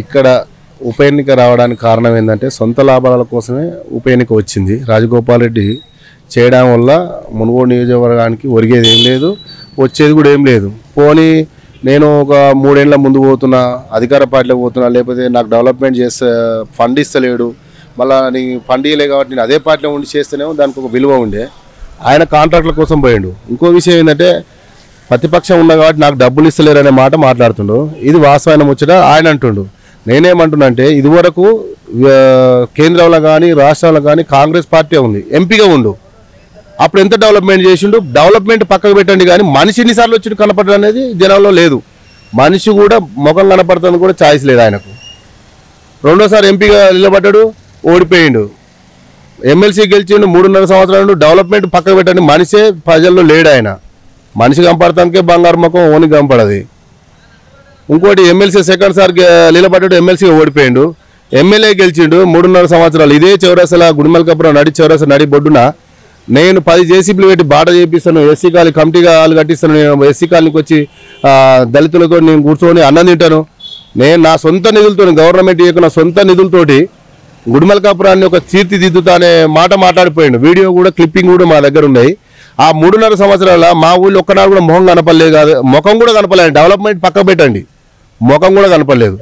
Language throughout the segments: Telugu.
ఇక్కడ ఉప ఎన్నిక రావడానికి కారణం ఏంటంటే సొంత లాభాల కోసమే ఉప ఎన్నిక వచ్చింది రాజగోపాల్ రెడ్డి చేయడం వల్ల మునుగోడు నియోజకవర్గానికి ఒరిగేది ఏం లేదు వచ్చేది కూడా ఏం లేదు పోనీ నేను ఒక మూడేళ్ల ముందు పోతున్నా అధికార పార్టీలో పోతున్నా లేకపోతే నాకు డెవలప్మెంట్ చేస్తే ఫండ్ ఇస్తలేడు మళ్ళీ నీ ఫండ్ ఇవ్వలే కాబట్టి నేను అదే పార్టీలో ఉండి చేస్తేనేమో దానికి ఒక విలువ ఉండే ఆయన కాంట్రాక్ట్ల కోసం పోయిండు ఇంకో విషయం ఏంటంటే ప్రతిపక్షం ఉన్నా కాబట్టి నాకు డబ్బులు ఇస్తలేరు అనే మాట మాట్లాడుతుండు ఇది వాస్తవమైన ముచ్చట ఆయన అంటుండు నేనేమంటున్నా అంటే ఇదివరకు ఆ, కేంద్రంలో కానీ రాష్ట్రంలో కానీ కాంగ్రెస్ పార్టీ ఉంది ఎంపీగా ఉండు అప్పుడు ఎంత డెవలప్మెంట్ చేసిండు డెవలప్మెంట్ పక్కకు పెట్టండి కానీ మనిషి ఎన్నిసార్లు వచ్చి కనపడడం అనేది జనంలో లేదు మనిషి కూడా ముఖం కనపడుతుంది కూడా ఛాయిస్ లేదు ఆయనకు రెండోసారి ఎంపీగా నిలబడ్డాడు ఓడిపోయిండు ఎమ్మెల్సీ గెలిచిండు మూడున్నర సంవత్సరాలు డెవలప్మెంట్ పక్కకు పెట్టండి మనిషే ప్రజల్లో లేడు ఆయన మనిషి కనపడటానికే బంగారు ముఖం ఓని కనపడది ఇంకోటి ఎమ్మెల్సీ సెకండ్ సార్ గె- నిలబడ్డాడు ఎమ్మెల్సీ ఓడిపోయిండు ఎమ్మెల్యే గెలిచిండు మూడున్నర సంవత్సరాలు ఇదే చౌరసల గుడిమల్కపురం నడి చౌరస నడి బొడ్డున నేను పది జేసీబీలు పెట్టి బాట చేపిస్తాను ఎస్సీ కాలనీ కమిటీగా వాళ్ళు కట్టిస్తాను నేను ఎస్సీ కాలనీకి వచ్చి ఆ, దళితులతో నేను కూర్చొని అన్నం తింటాను నేను నా సొంత నిధులతో గవర్నమెంట్ ఇయ్యక నా సొంత నిధులతోటి గుడిమల్కాపురాన్ని ఒక తీర్చిదిద్దుతా అనే మాట మాట్లాడిపోయిండు వీడియో కూడా క్లిప్పింగ్ కూడా మా దగ్గర ఉన్నాయి ఆ మూడున్నర సంవత్సరాల మా ఊళ్ళో ఒక్కనాడు కూడా మొహం కనపడలేదు కాదు ముఖం కూడా కనపడలేదు డెవలప్మెంట్ పక్క పెట్టండి ముఖం కూడా కనపడలేదు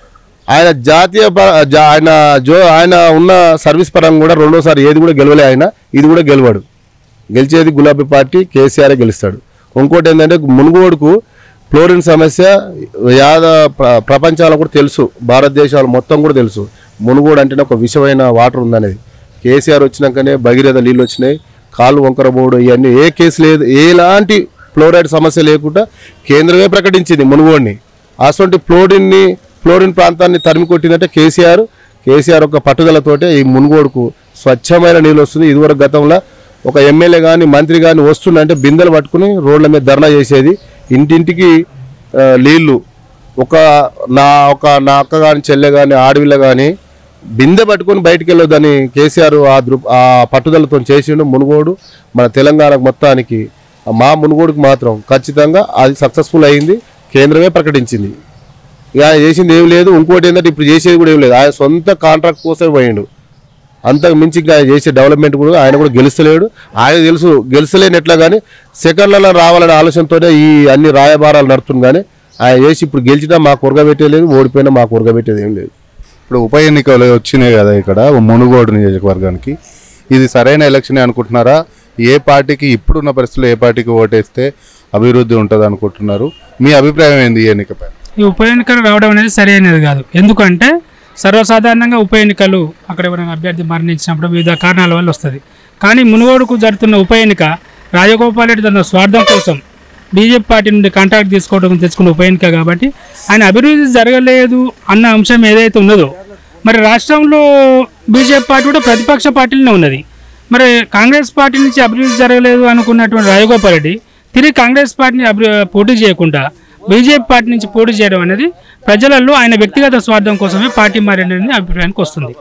ఆయన జాతీయ ప- జా- ఆయన జో ఆయన ఉన్న సర్వీస్ పరంగా కూడా రెండోసారి ఏది కూడా గెలవలే ఆయన ఇది కూడా గెలవాడు గెలిచేది గులాబీ పార్టీ కేసీఆర్ గెలుస్తాడు ఇంకోటి ఏంటంటే మునుగోడుకు ఫ్లోరిన్ సమస్య యాద ప్ర- ప్రపంచాలు కూడా తెలుసు భారతదేశాలు మొత్తం కూడా తెలుసు మునుగోడు అంటేనే ఒక విషమైన వాటర్ ఉందనేది కేసీఆర్ వచ్చినాకనే భగీరథ నీళ్ళు వచ్చినాయి కాళ్ళు వంకర బోర్డు ఇవన్నీ ఏ కేసు లేదు ఎలాంటి ఫ్లోరైడ్ సమస్య లేకుండా కేంద్రమే ప్రకటించింది మునుగోడిని అటువంటి ఫ్లోరిన్ని ఫ్లోరిన్ ప్రాంతాన్ని తరిమి కొట్టిందంటే కేసీఆర్ కేసీఆర్ ఒక పట్టుదలతోటే ఈ మునుగోడుకు స్వచ్ఛమైన నీళ్ళు వస్తుంది ఇదివరకు గతంలో ఒక ఎమ్మెల్యే కానీ మంత్రి కానీ వస్తుందంటే బిందెలు పట్టుకుని రోడ్ల మీద ధర్నా చేసేది ఇంటింటికి ఆ, నీళ్లు ఒక నా ఒక నా అక్క కానీ చెల్లె కానీ ఆడవిల్ల కానీ బిందె పట్టుకొని బయటికి వెళ్ళొద్దని కేసీఆర్ ఆ దృ ఆ పట్టుదలతో చేసిండు మునుగోడు మన తెలంగాణకు మొత్తానికి మా మునుగోడుకు మాత్రం ఖచ్చితంగా అది సక్సెస్ఫుల్ అయింది కేంద్రమే ప్రకటించింది ఇక ఆయన చేసింది ఏం లేదు ఇంకోటి ఏంటంటే ఇప్పుడు చేసేది కూడా ఏం లేదు ఆయన సొంత కాంట్రాక్ట్ కోసమే పోయిండు అంతకు మించి ఇంకా ఆయన చేసే డెవలప్మెంట్ కూడా ఆయన కూడా గెలుస్తలేడు ఆయన తెలుసు గెలుస్తలేని ఎట్లా కానీ సెకండ్లలో రావాలనే ఆలోచనతోనే ఈ అన్ని రాయబారాలు నడుతుంది కానీ ఆయన చేసి ఇప్పుడు గెలిచినా మాకు ఉరగబెట్టేలేదు ఓడిపోయినా మాకు ఉరగబెట్టేది ఏం లేదు ఇప్పుడు ఉప ఎన్నికలు వచ్చినాయి కదా ఇక్కడ మునుగోడు నియోజకవర్గానికి ఇది సరైన ఎలక్షన్ అనుకుంటున్నారా ఏ పార్టీకి ఇప్పుడున్న పరిస్థితుల్లో ఏ పార్టీకి ఓటేస్తే అభివృద్ధి ఉంటుంది అనుకుంటున్నారు మీ అభిప్రాయం ఏంది ఈ ఎన్నికపై ఈ ఉప ఎన్నికలు రావడం అనేది సరైనది కాదు ఎందుకంటే సర్వసాధారణంగా ఉప ఎన్నికలు అక్కడ ఎవరైనా అభ్యర్థి మరణించినప్పుడు వివిధ కారణాల వల్ల వస్తుంది కానీ మునుగోడుకు జరుగుతున్న ఉప ఎన్నిక రాజగోపాల్ రెడ్డి తన స్వార్థం కోసం బీజేపీ పార్టీ నుండి కాంట్రాక్ట్ తీసుకోవడం తెచ్చుకున్న ఉప ఎన్నిక కాబట్టి ఆయన అభివృద్ధి జరగలేదు అన్న అంశం ఏదైతే ఉన్నదో మరి రాష్ట్రంలో బీజేపీ పార్టీ కూడా ప్రతిపక్ష పార్టీలోనే ఉన్నది మరి కాంగ్రెస్ పార్టీ నుంచి అభివృద్ధి జరగలేదు అనుకున్నటువంటి రాజగోపాల్ రెడ్డి తిరిగి కాంగ్రెస్ పార్టీని అభి పోటీ చేయకుండా బీజేపీ పార్టీ నుంచి పోటీ చేయడం అనేది ప్రజలలో ఆయన వ్యక్తిగత స్వార్థం కోసమే పార్టీ మారని అభిప్రాయానికి వస్తుంది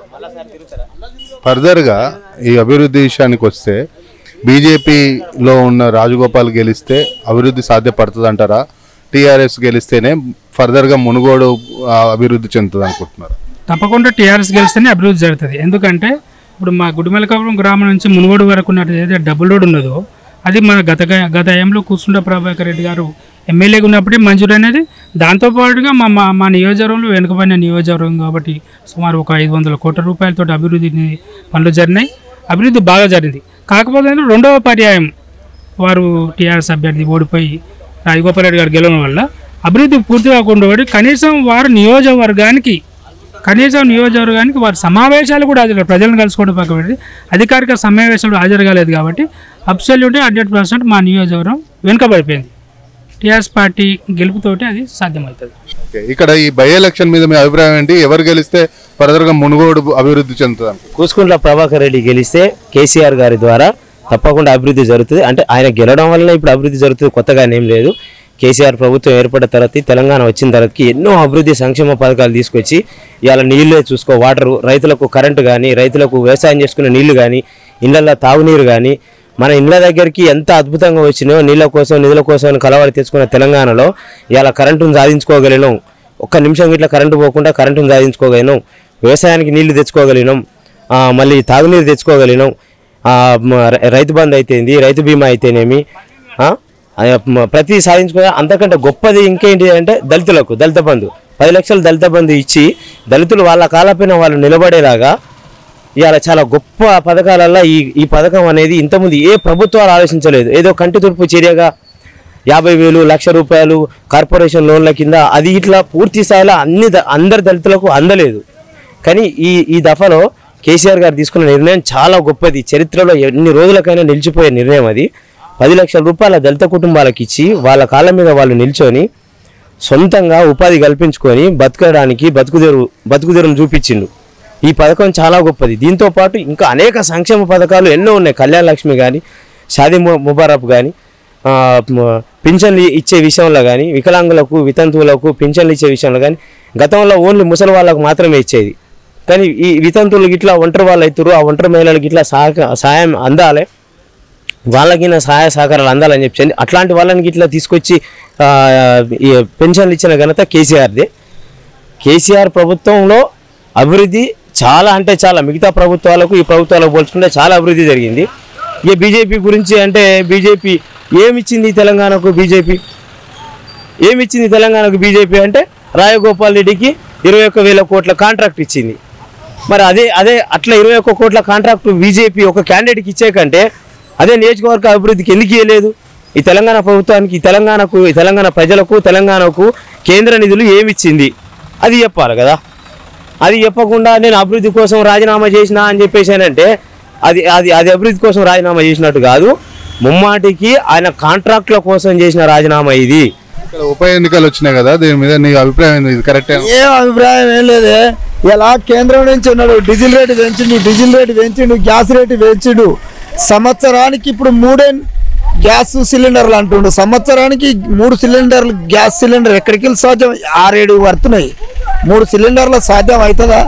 ఫర్దర్గా ఈ అభివృద్ధి విషయానికి వస్తే బీజేపీలో ఉన్న రాజగోపాల్ గెలిస్తే అభివృద్ధి సాధ్యపడుతుంది అంటారా టీఆర్ఎస్ గెలిస్తేనే ఫర్దర్గా మునుగోడు ఆ, అభివృద్ధి చెందుతుంది అనుకుంటున్నారు తప్పకుండా టీఆర్ఎస్ గెలిస్తేనే అభివృద్ధి జరుగుతుంది ఎందుకంటే ఇప్పుడు మా గుడిమలకాపురం గ్రామం నుంచి మునుగోడు వరకు ఉన్నట్టు ఏదైతే డబుల్ రోడ్ ఉన్నదో అది మన గత గత హయాంలో కూర్చుంట ప్రభాకర్ రెడ్డి గారు ఎమ్మెల్యేగా ఉన్నప్పుడే మంజూరు అనేది దాంతోపాటుగా మా మా మా నియోజకవర్గంలో వెనుకబడిన నియోజకవర్గం కాబట్టి సుమారు ఒక ఐదు వందల కోట్ల రూపాయలతో అభివృద్ధి పనులు జరిగినాయి అభివృద్ధి బాగా జరిగింది కాకపోతే ఏంటంటే రెండవ పర్యాయం వారు టీఆర్ఎస్ అభ్యర్థి ఓడిపోయి రాజగోపాల్ రెడ్డి గారు గెలవడం వల్ల అభివృద్ధి పూర్తి కాకుండా పోయి కనీసం వారు నియోజకవర్గానికి కనీసం నియోజకవర్గానికి వారి సమావేశాలు కూడా హాజరు ప్రజలను కలుసుకోవడం పక్క పెట్టి అధికారిక సమావేశాలు హాజరు కాలేదు కాబట్టి అబ్సల్యూట్లీ హండ్రెడ్ పర్సెంట్ మా నియోజకవర్గం వెనుకబడిపోయింది టీఆర్ఎస్ పార్టీ గెలుపుతోటి అది సాధ్యమవుతుంది ఓకే ఇక్కడ ఈ బై ఎలక్షన్ మీద మీ అభిప్రాయం ఏంటి ఎవరు గెలిస్తే ఫర్దర్గా మునుగోడు అభివృద్ధి చెందుతుంది అనుకుంటున్నారు? కూసుకుంట్ల ప్రభాకర్ రెడ్డి గెలిస్తే కేసీఆర్ గారి ద్వారా తప్పకుండా అభివృద్ధి జరుగుతుంది అంటే ఆయన గెలవడం వల్ల ఇప్పుడు అభివృద్ధి జరుగుతుంది కొత్తగా ఏం లేదు కేసీఆర్ ప్రభుత్వం ఏర్పడిన తర్వాత తెలంగాణ వచ్చిన తర్వాతకి ఎన్నో అభివృద్ధి సంక్షేమ పథకాలు తీసుకొచ్చి ఇవాళ నీళ్ళే చూసుకో వాటర్ రైతులకు కరెంటు కానీ రైతులకు వ్యవసాయం చేసుకునే నీళ్లు కానీ ఇళ్ళల్లో తాగునీరు కానీ మన ఇండ్ల దగ్గరికి ఎంత అద్భుతంగా వచ్చినాయో నీళ్ళ కోసం నిధుల కోసం అని కలవడి తెచ్చుకున్న తెలంగాణలో ఇవాళ కరెంటును సాధించుకోగలిగినాం ఒక్క నిమిషం ఇట్లా కరెంటు పోకుండా కరెంటును సాధించుకోగలిగినాం వ్యవసాయానికి నీళ్లు తెచ్చుకోగలిగినాం ఆ, మళ్ళీ తాగునీరు తెచ్చుకోగలిగినాం ఆ, మ- రై- రైతు బంధు అయితేంది రైతు బీమా అయితేనేమి ఆ, ఆ, మ- ప్రతి సాధించుకో అంతకంటే గొప్పది ఇంకేంటి అంటే దళితులకు దళిత బంధు పది లక్షలు దళిత బంధు ఇచ్చి దళితులు వాళ్ళ కాలపైన వాళ్ళు నిలబడేలాగా ఇవాళ చాలా గొప్ప పథకాలల్లో ఈ ఈ పథకం అనేది ఇంతకుముందు ఏ ప్రభుత్వాలు ఆలోచించలేదు ఏదో కంటి తుడుపు చర్యగా యాభై వేలు లక్ష రూపాయలు కార్పొరేషన్ లోన్ల కింద అది ఇట్లా పూర్తి స్థాయిలో అన్ని ద- అందరి దళితులకు అందలేదు కానీ ఈ ఈ దఫాలో కేసీఆర్ గారు తీసుకున్న నిర్ణయం చాలా గొప్పది చరిత్రలో ఎన్ని రోజులకైనా నిలిచిపోయే నిర్ణయం అది పది లక్షల రూపాయల దళిత కుటుంబాలకు ఇచ్చి వాళ్ళ కాళ్ళ మీద వాళ్ళు నిల్చొని సొంతంగా ఉపాధి కల్పించుకొని బతకడానికి బతుకుదెరు బతుకుదెరును చూపించిండు ఈ పథకం చాలా గొప్పది దీంతో పాటు ఇంకా అనేక సంక్షేమ పథకాలు ఎన్నో ఉన్నాయి కళ్యాణ లక్ష్మి కానీ షాదీ ము- ముబారక్ కానీ పింఛన్లు ఇచ్చే విషయంలో కానీ వికలాంగులకు వితంతువులకు పింఛన్లు ఇచ్చే విషయంలో కానీ గతంలో ఓన్లీ ముసలి వాళ్ళకు మాత్రమే ఇచ్చేది కానీ ఈ వితంతువులు ఇట్లా ఒంటరి వాళ్ళు అవుతారు ఆ ఒంటరి మహిళలకు ఇట్లా సహక సహాయం అందాలి వాళ్ళకి నా సహాయ సహకారాలు అందాలని చెప్పి అట్లాంటి వాళ్ళని ఇట్లా తీసుకొచ్చి ఆ, ఈ పెన్షన్లు ఇచ్చిన ఘనత కేసీఆర్దే కేసీఆర్ ప్రభుత్వంలో అభివృద్ధి చాలా అంటే చాలా మిగతా ప్రభుత్వాలకు ఈ ప్రభుత్వాలకు పోల్చుకుంటే చాలా అభివృద్ధి జరిగింది ఇక బీజేపీ గురించి అంటే బీజేపీ ఏమిచ్చింది తెలంగాణకు బీజేపీ ఏమిచ్చింది తెలంగాణకు బీజేపీ అంటే రాయగోపాల్ రెడ్డికి ఇరవై ఒక్క వేల కోట్ల కాంట్రాక్ట్ ఇచ్చింది మరి అదే అదే అట్లా ఇరవై ఒక్క కోట్ల కాంట్రాక్ట్ బీజేపీ ఒక క్యాండిడేట్కి ఇచ్చే కంటే అదే నియోజకవర్గ అభివృద్ధికి ఎందుకు ఇవ్వలేదు ఈ తెలంగాణ ప్రభుత్వానికి ఈ తెలంగాణకు ఈ తెలంగాణ ప్రజలకు తెలంగాణకు కేంద్ర నిధులు ఏమిచ్చింది అది చెప్పాలి కదా అది చెప్పకుండా నేను అభివృద్ధి కోసం రాజీనామా చేసిన అని చెప్పేసానంటే అది అది అది అభివృద్ధి కోసం రాజీనామా చేసినట్టు కాదు ముమ్మాటికి ఆయన కాంట్రాక్ట్ల కోసం చేసిన రాజీనామా ఇది ఇక్కడ ఉప ఎన్నికలు వచ్చినాయి కదా దీని మీద నీ అభిప్రాయం ఏంది? ఇది కరెక్టే ఏం అభిప్రాయం ఏం లేదే ఇలా కేంద్రం నుంచి ఉన్నాడు డీజిల్ రేటు పెంచిండు డీజిల్ రేటు పెంచిండు గ్యాస్ రేటు పెంచిండు సంవత్సరానికి ఇప్పుడు మూడే గ్యాస్ సిలిండర్లు అంటుండు సంవత్సరానికి మూడు సిలిండర్లు గ్యాస్ సిలిండర్ ఎక్కడికి వెళ్ళి సాధ్యం ఆరేడు పడుతున్నాయి మూడు సిలిండర్ల సాధ్యం అవుతుందా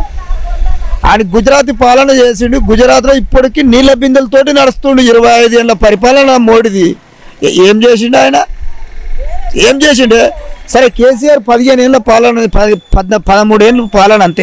ఆయన గుజరాత్ పాలన చేసిండు గుజరాత్లో ఇప్పటికీ నీళ్ళ బిందెలతోటి నడుస్తుండు ఇరవై ఐదు ఏళ్ళ పరిపాలన మోడీది ఏ- ఏం చేసిండు ఆయన ఏం చేసిండే సరే కేసీఆర్ పదిహేను ఏళ్ళ పాలన పది పద్న పదమూడేళ్ళు పాలన అంతే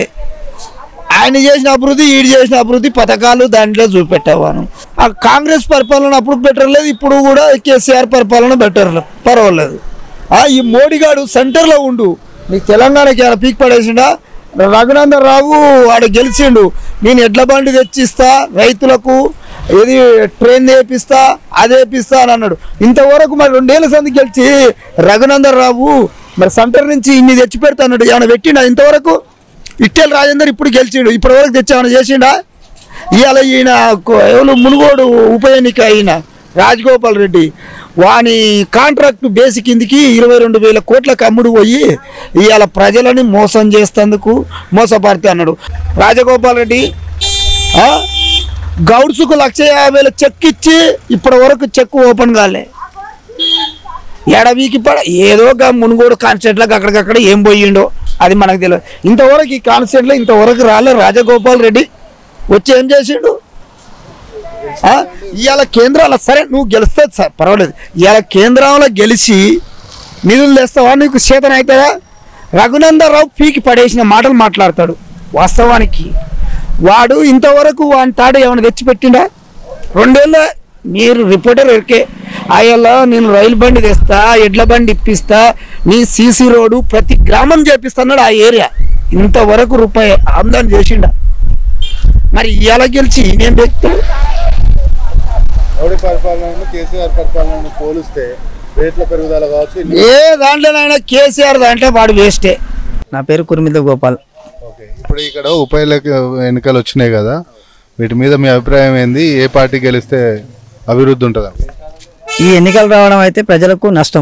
ఆయన చేసిన అభివృద్ధి ఈడు చేసిన అభివృద్ధి పథకాలు దాంట్లో చూపెట్టేవాను ఆ కాంగ్రెస్ పరిపాలన అప్పుడు బెటర్ లేదు ఇప్పుడు కూడా కేసీఆర్ పరిపాలన బెటర్ పర్వాలేదు ఆ, ఈ మోడీగాడు సెంటర్లో ఉండు నీకు తెలంగాణకి ఏమైనా పీక్ పడేసిండా రఘునందన్ రావు వాడు గెలిచిండు నేను ఎడ్ల బండి తెచ్చిస్తా రైతులకు ఏది ట్రైన్ వేపిస్తా అది వేపిస్తా అని అన్నాడు ఇంతవరకు మరి రెండేళ్ల సంది గెలిచి రఘునందన్ రావు మరి సెంటర్ నుంచి ఇన్ని తెచ్చి పెడతా అన్నాడు ఏమైనా పెట్టిండా ఇంతవరకు ఇట్టెల్ రాజేందర్ ఇప్పుడు గెలిచిండు ఇప్పటి వరకు తెచ్చి ఏమైనా చేసిండా ఇవాళ ఈయన కొ- ఎవరు మునుగోడు ఉప ఎన్నిక అయిన రాజగోపాల్ రెడ్డి వాని కాంట్రాక్ట్ బేసి కిందికి ఇరవై రెండు వేల కోట్లకు అమ్ముడు పోయి ఇవాళ ప్రజలని మోసం చేస్తందుకు మోసపడితే అన్నాడు రాజగోపాల్ రెడ్డి ఆ, గౌడ్స్కు లక్ష యాభై వేల చెక్ ఇచ్చి ఇప్పటి వరకు చెక్ ఓపెన్ కాలే ఎడవీకి పడ ఏదో గా మునుగోడు కాన్స్టెంట్లకు అక్కడికక్కడ ఏం పోయిండో అది మనకు తెలియదు ఇంతవరకు ఈ కాన్స్టెంట్లో ఇంతవరకు రాలే రాజగోపాల్ రెడ్డి వచ్చి ఏం చేసిండు ఆ? ఇవాళ కేంద్రాల సరే నువ్వు గెలిస్తే సార్ పర్వాలేదు ఇవాళ కేంద్రంలో గెలిచి నిధులు తెస్తావా నీకు చేతన అవుతుందా రఘునందన్ రావు పీకి పడేసిన మాటలు మాట్లాడతాడు వాస్తవానికి వాడు ఇంతవరకు వాని తాడు ఏమైనా తెచ్చిపెట్టిండా రెండేళ్ళ మీరు రిపోర్టర్ ఎరికే అయ్యలో నేను రైలు బండి తెస్తా ఎడ్ల బండి ఇప్పిస్తా నీ సీసీ రోడ్డు ప్రతి గ్రామం చేపిస్తున్నాడు ఆ ఏరియా ఇంతవరకు రూపాయి ఆమ్దాని చేసిండా మరి ఇలా గెలిచి నేను వ్యక్తులు మోడీ పరిపాలన కేసీఆర్ పరిపాలన పోలిస్తే రేట్ల పెరుగుదల కావచ్చు ఏ దాంట్లోనైనా కేసీఆర్ దాంట్లో వాడు వేస్టే నా పేరు కుర్మిత గోపాల్ ఓకే ఇప్పుడు ఇక్కడ ఉప ఎన్నిక- ఎన్నికలు వచ్చినాయి కదా వీటి మీద మీ అభిప్రాయం ఏంది ఏ పార్టీ గెలిస్తే అభివృద్ధి ఉంటుంది ఈ ఎన్నికలు రావడం అయితే ప్రజలకు నష్టం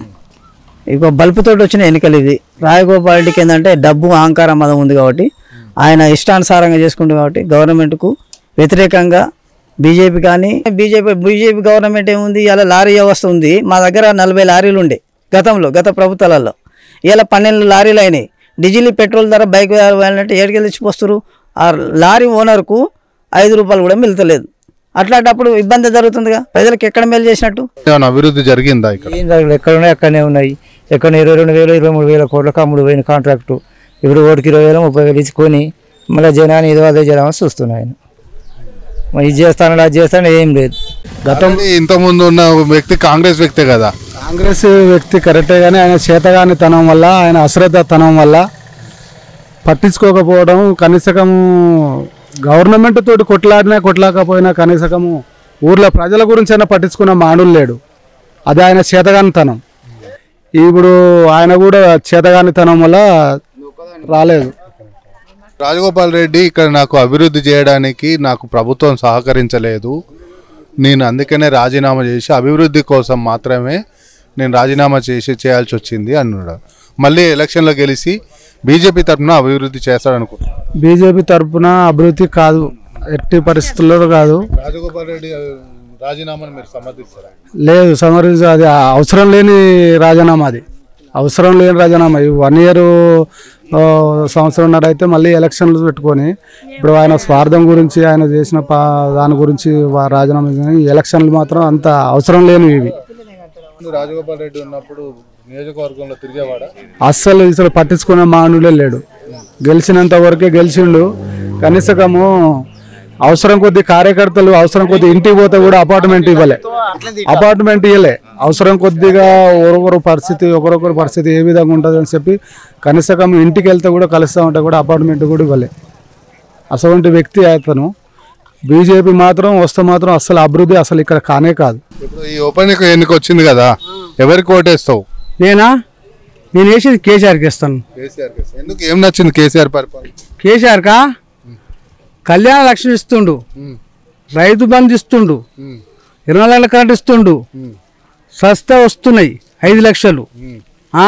ఇక బల్బుతోటి వచ్చిన ఎన్నికలు ఇది రాయగోపాల్ రెడ్డికి ఏంటంటే డబ్బు అహంకారం మదం ఉంది కాబట్టి ఆయన ఇష్టానుసారంగా చేసుకుంటుంది కాబట్టి గవర్నమెంట్కు వ్యతిరేకంగా బీజేపీ కానీ బీజేపీ బీజేపీ గవర్నమెంట్ ఏముంది ఇలా లారీ వ్యవస్థ ఉంది మా దగ్గర నలభై లారీలు ఉండే గతంలో గత ప్రభుత్వాలలో ఇలా పన్నెండు లారీలు అయినాయి డీజిల్ పెట్రోల్ ధర బైక్ వెళ్ళాలంటే ఏడుకెళ్ళి తెచ్చిపోస్తారు ఆ లారీ ఓనర్కు ఐదు రూపాయలు కూడా మిగతలేదు అట్లాంటప్పుడు ఇబ్బంది జరుగుతుందిగా ప్రజలకు ఎక్కడ మేలు చేసినట్టు ఏమైనా అభివృద్ధి జరిగిందా ఇక్కడ ఏం జరగలేదు ఎక్కడ ఉన్నాయి అక్కడనే ఉన్నాయి ఎక్కడ ఇరవై రెండు వేలు ఇరవై మూడు వేల కోట్లకు అమ్ముడు పోయిన కాంట్రాక్టు ఇప్పుడు ఓటుకి ఇరవై వేలు ముప్పై వేలు ఇచ్చుకొని మళ్ళీ జనాన్ని ఏదో అదే చేద్దామని చూస్తున్నాను ఆయన మరి ఇది చేస్తాను అది చేస్తాను ఏం లేదు గతంలో ఇంతకుముందు ఉన్న వ్యక్తి కాంగ్రెస్ వ్యక్తే కదా కాంగ్రెస్ వ్యక్తి కరెక్టే కానీ ఆయన చేతగానితనం వల్ల ఆయన అశ్రద్ధతనం వల్ల పట్టించుకోకపోవడం కనీసకము గవర్నమెంట్ తోటి కొట్లాడినా కొట్లాకపోయినా కనీసకము ఊర్లో ప్రజల గురించి అయినా పట్టించుకున్న మానులు లేడు అది ఆయన చేతగానితనం ఇప్పుడు ఆయన కూడా చేతగానితనం వల్ల రాలేదు రాజగోపాల్ రెడ్డి ఇక్కడ నాకు అభివృద్ధి చేయడానికి నాకు ప్రభుత్వం సహకరించలేదు నేను అందుకనే రాజీనామా చేసి అభివృద్ధి కోసం మాత్రమే నేను రాజీనామా చేసి చేయాల్సి వచ్చింది అన్నాడు మళ్ళీ ఎలక్షన్లో గెలిచి బీజేపీ తరఫున అభివృద్ధి చేస్తాడనుకుంటున్నాను బీజేపీ తరఫున అభివృద్ధి కాదు ఎట్టి పరిస్థితుల్లో కాదు రాజగోపాల్ రెడ్డి రాజీనామాను మీరు సమర్థిస్తారా లేదు సమరీజ్ అది అవసరం లేని రాజీనామా అది అవసరం లేని రాజీనామా ఈ వన్ ఇయర్ సంవత్సరంన్నర అయితే మళ్ళీ ఎలక్షన్లు పెట్టుకొని ఇప్పుడు ఆయన స్వార్థం గురించి ఆయన చేసిన పా దాని గురించి వా- రాజీనామా చేసిన ఈ ఎలక్షన్లు మాత్రం అంత అవసరం లేనివి ఇవి రాజగోపాల్ రెడ్డి ఉన్నప్పుడు నియోజకవర్గంలో తిరిగేవాడా అస్సలు ఇసలు పట్టించుకునే మానవులే లేడు గెలిచినంత వరకే గెలిచిండు కనీసకము అవసరం కొద్ది కార్యకర్తలు అవసరం కొద్ది ఇంటికి పోతే కూడా అపార్ట్మెంట్ ఇవ్వలే అపార్ట్మెంట్ ఇవ్వలే అవసరం కొద్దిగా ఒకరొకరు పరిస్థితి ఒకరొకరు పరిస్థితి ఏ విధంగా ఉంటుంది అని చెప్పి కనీసకం ఇంటికి వెళ్తే కూడా కలుస్తూ ఉంటే కూడా అపార్ట్మెంట్ కూడా ఇవ్వలే అటువంటి వ్యక్తి అతను బీజేపీ మాత్రం వస్తే మాత్రం అసలు అభివృద్ధి అసలు ఇక్కడ కానే కాదు ఇప్పుడు ఈ ఉప ఎన్నిక వచ్చింది కదా ఎవరికి ఓటేస్తావు నేనా నేను వేసేది కేసీఆర్కి ఇస్తాను కేసీఆర్ ఎందుకు ఏం నచ్చింది కేసీఆర్ పరిపాలన కేసీఆర్కా కళ్యాణ లక్ష్మి ఇస్తుండు రైతు బంధు ఇస్తుండు ఇరవై నెలల కరెంట్ ఇస్తుండు సస్తా వస్తున్నాయి ఐదు లక్షలు ఆ?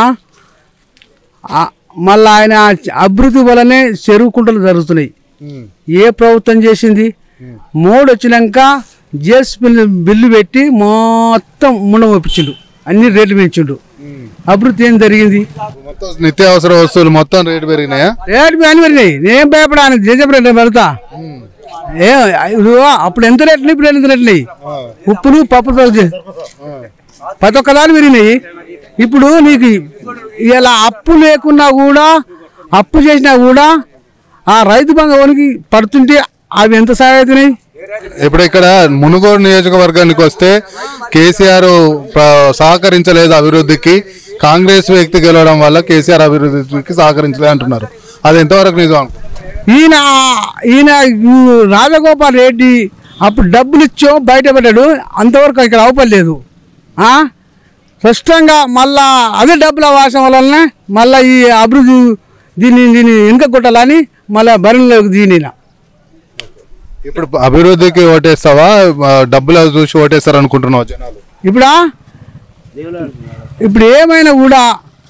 ఆ, మళ్ళా ఆయన అభివృద్ధి వల్లనే చెరువు కుంటలు జరుగుతున్నాయి ఏ ప్రభుత్వం చేసింది మూడు వచ్చినాక జిఎస్ బిల్లు బిల్లు పెట్టి మొత్తం ముండ ఒప్పించిండు అన్ని రేట్లు పెంచిండు అభివృద్ధి ఏం జరిగింది మొత్తం నిత్యావసర వస్తువులు మొత్తం రేటు పెరిగినాయా రేటు మీ అని పెరిగినాయి నేను భయపడాను జేజప్పుడు నేను పెడతా ఏ ఇప్పుడు అప్పుడు ఎంత రేట్లు ఇప్పుడు ఎంత రేట్లు ఉప్పులు పప్పులు పెరిగి- ప్రతి ఒక్క దాని పెరిగినాయి ఇప్పుడు నీకు ఇలా అప్పు లేకున్నా కూడా అప్పు చేసినా కూడా ఆ రైతు బంధువునికి పడుతుంటే అవి ఎంత సాయం అవుతున్నాయి ఇప్పుడు ఇక్కడ మునుగోడు నియోజకవర్గానికి వస్తే కేసీఆర్ ప్ర- సహకరించలేదు అభివృద్ధికి కాంగ్రెస్ వ్యక్తి గెలవడం వల్ల కేసీఆర్ అభివృద్ధికి సహకరించలేదు అంటున్నారు అది ఎంతవరకు నిజం అనుకో ఈయన ఈయన ఈ రాజగోపాల్ రెడ్డి అప్పుడు డబ్బులు ఇచ్చో బయట పెట్టాడు అంతవరకు ఇక్కడ అవపడలేదు ఆ? స్పష్టంగా మళ్ళా అదే డబ్బుల వాసం వలన మళ్ళీ ఈ అభివృద్ధి దీన్ని దీన్ని వెనుక కొట్టాలని మళ్ళీ బరిలోకి దీనిన ఇప్పుడు అభివృద్ధికి ఓటేస్తావా ఆ, డబ్బులు చూసి ఓటేస్తారు అనుకుంటున్నావు జనాలు ఇప్పుడా ఇప్పుడు ఏమైనా కూడా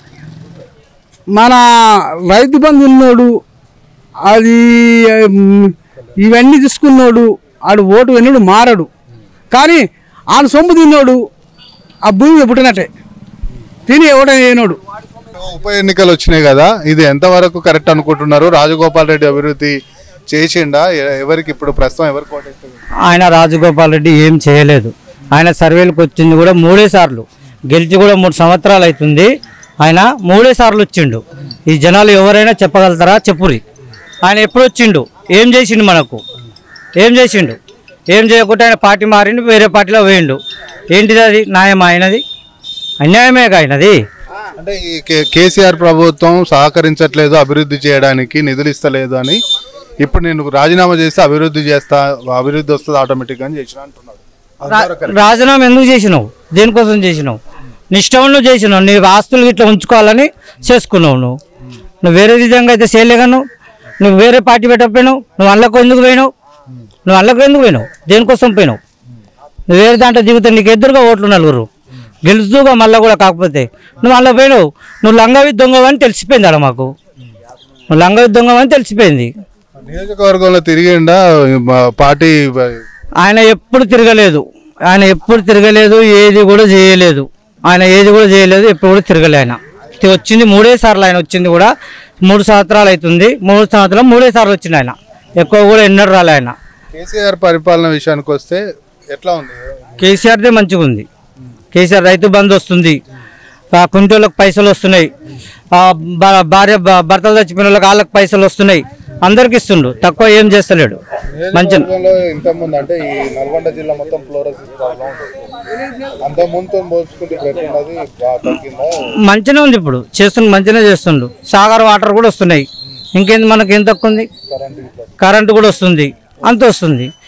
మన రైతు బంధు ఉన్నోడు అది ఉమ్, ఇవన్నీ తీసుకున్నోడు ఆడు ఓటు విన్నాడు మారడు కానీ ఆయన సొమ్ము తిన్నోడు ఆ భూమి పుట్టినట్టే తిని ఓటు అయినోడు ఉప ఎన్నికలు వచ్చినాయి కదా ఇది ఎంతవరకు కరెక్ట్ అనుకుంటున్నారు రాజగోపాల్ రెడ్డి అభివృద్ధి చేసిండా ఎ- ఎవరికి ఇప్పుడు ప్రస్తుతం ఎవరికి ఓటేస్తారు ఆయన రాజగోపాల్ రెడ్డి ఏం చేయలేదు ఆయన సర్వేలకు వచ్చింది కూడా మూడే సార్లు గెలిచి కూడా మూడు సంవత్సరాలు అవుతుంది ఆయన మూడే సార్లు వచ్చిండు ఈ జనాలు ఎవరైనా చెప్పగలుగుతారా చెప్పురి ఆయన ఎప్పుడు వచ్చిండు ఏం చేసిండు మనకు ఏం చేసిండు ఏం చేయకుండా ఆయన పార్టీ మారిండు వేరే పార్టీలో పోయిండు ఏంటిది అది న్యాయం ఆయనది అన్యాయమే ఆయనది అంటే ఈ కే- కేసీఆర్ ప్రభుత్వం సహకరించట్లేదు అభివృద్ధి చేయడానికి నిధులు ఇస్తలేదు అని ఇప్పుడు నేను రాజీనామా చేస్తే అభివృద్ధి చేస్తా అభివృద్ధి వస్తుంది ఆటోమేటిక్గా అని చేసిన అంటున్నాడు రా- రాజీనామా ఎందుకు చేసినావు దేనికోసం చేసినావు నీ ఇష్టం నువ్వు చేసినావు నీ ఆస్తులు ఇట్లా ఉంచుకోవాలని చేసుకున్నావు నువ్వు నువ్వు వేరే విధంగా అయితే చేయలేగా నువ్వు నువ్వు వేరే పార్టీ పెట్టకపోయినావు నువ్వు అల్లకు ఎందుకు పోయినావు నువ్వు అల్లకు ఎందుకు పోయినావు దేనికోసం పోయినావు నువ్వు వేరే దాంట్లో దిగుతా నీకు ఎదురుగా ఓట్లు నలుగురు గెలుస్తూగా మళ్ళీ కూడా కాకపోతే నువ్వు అలా పోయినావు నువ్వు లంగవి దొంగవని తెలిసిపోయింది అలా మాకు నువ్వు లంగవి దొంగవని తెలిసిపోయింది నియోజకవర్గంలో తిరిగిండా మా పార్టీ ఆయన ఎప్పుడు తిరగలేదు ఆయన ఎప్పుడు తిరగలేదు ఏది కూడా చేయలేదు ఆయన ఏది కూడా చేయలేదు ఎప్పుడు కూడా తిరగలే ఆయన తి- వచ్చింది మూడే సార్లు ఆయన వచ్చింది కూడా మూడు సంవత్సరాలు అవుతుంది మూడు సంవత్సరాలు మూడే సార్లు వచ్చింది ఆయన ఎక్కువ కూడా ఎన్నడూ రాలే ఆయన కేసీఆర్ పరిపాలన విషయానికి వస్తే ఎట్లా ఉంది కేసీఆర్దే మంచిగా ఉంది కేసీఆర్ రైతు బంధు వస్తుంది ఆ కుంటోళ్ళకి పైసలు వస్తున్నాయి ఆ భా- భార్య భ- భర్తలు చచ్చిపోయిన వాళ్ళకి వాళ్ళకి పైసలు వస్తున్నాయి అందరికి ఇస్తుండు తక్కువ ఏం చేస్తలేడు మంచి ఇంతకుముందు అంటే ఈ నల్గొండ జిల్లా మొత్తం ఫ్లోరోసిస్ ప్రాబ్లం ఉంటుంది అంత ముందుతో పోల్చుకుంటే ఇప్పుడు ఎట్లున్నది బాగా తగ్గిందా మంచిగా ఉంది ఇప్పుడు చేస్తుండు మంచిగా చేస్తుండు సాగర్ వాటర్ కూడా వస్తున్నాయి ఇంకేంది మనకి ఏం తక్కువ ఉంది కరెంటు కూడా వస్తుంది అంత వస్తుంది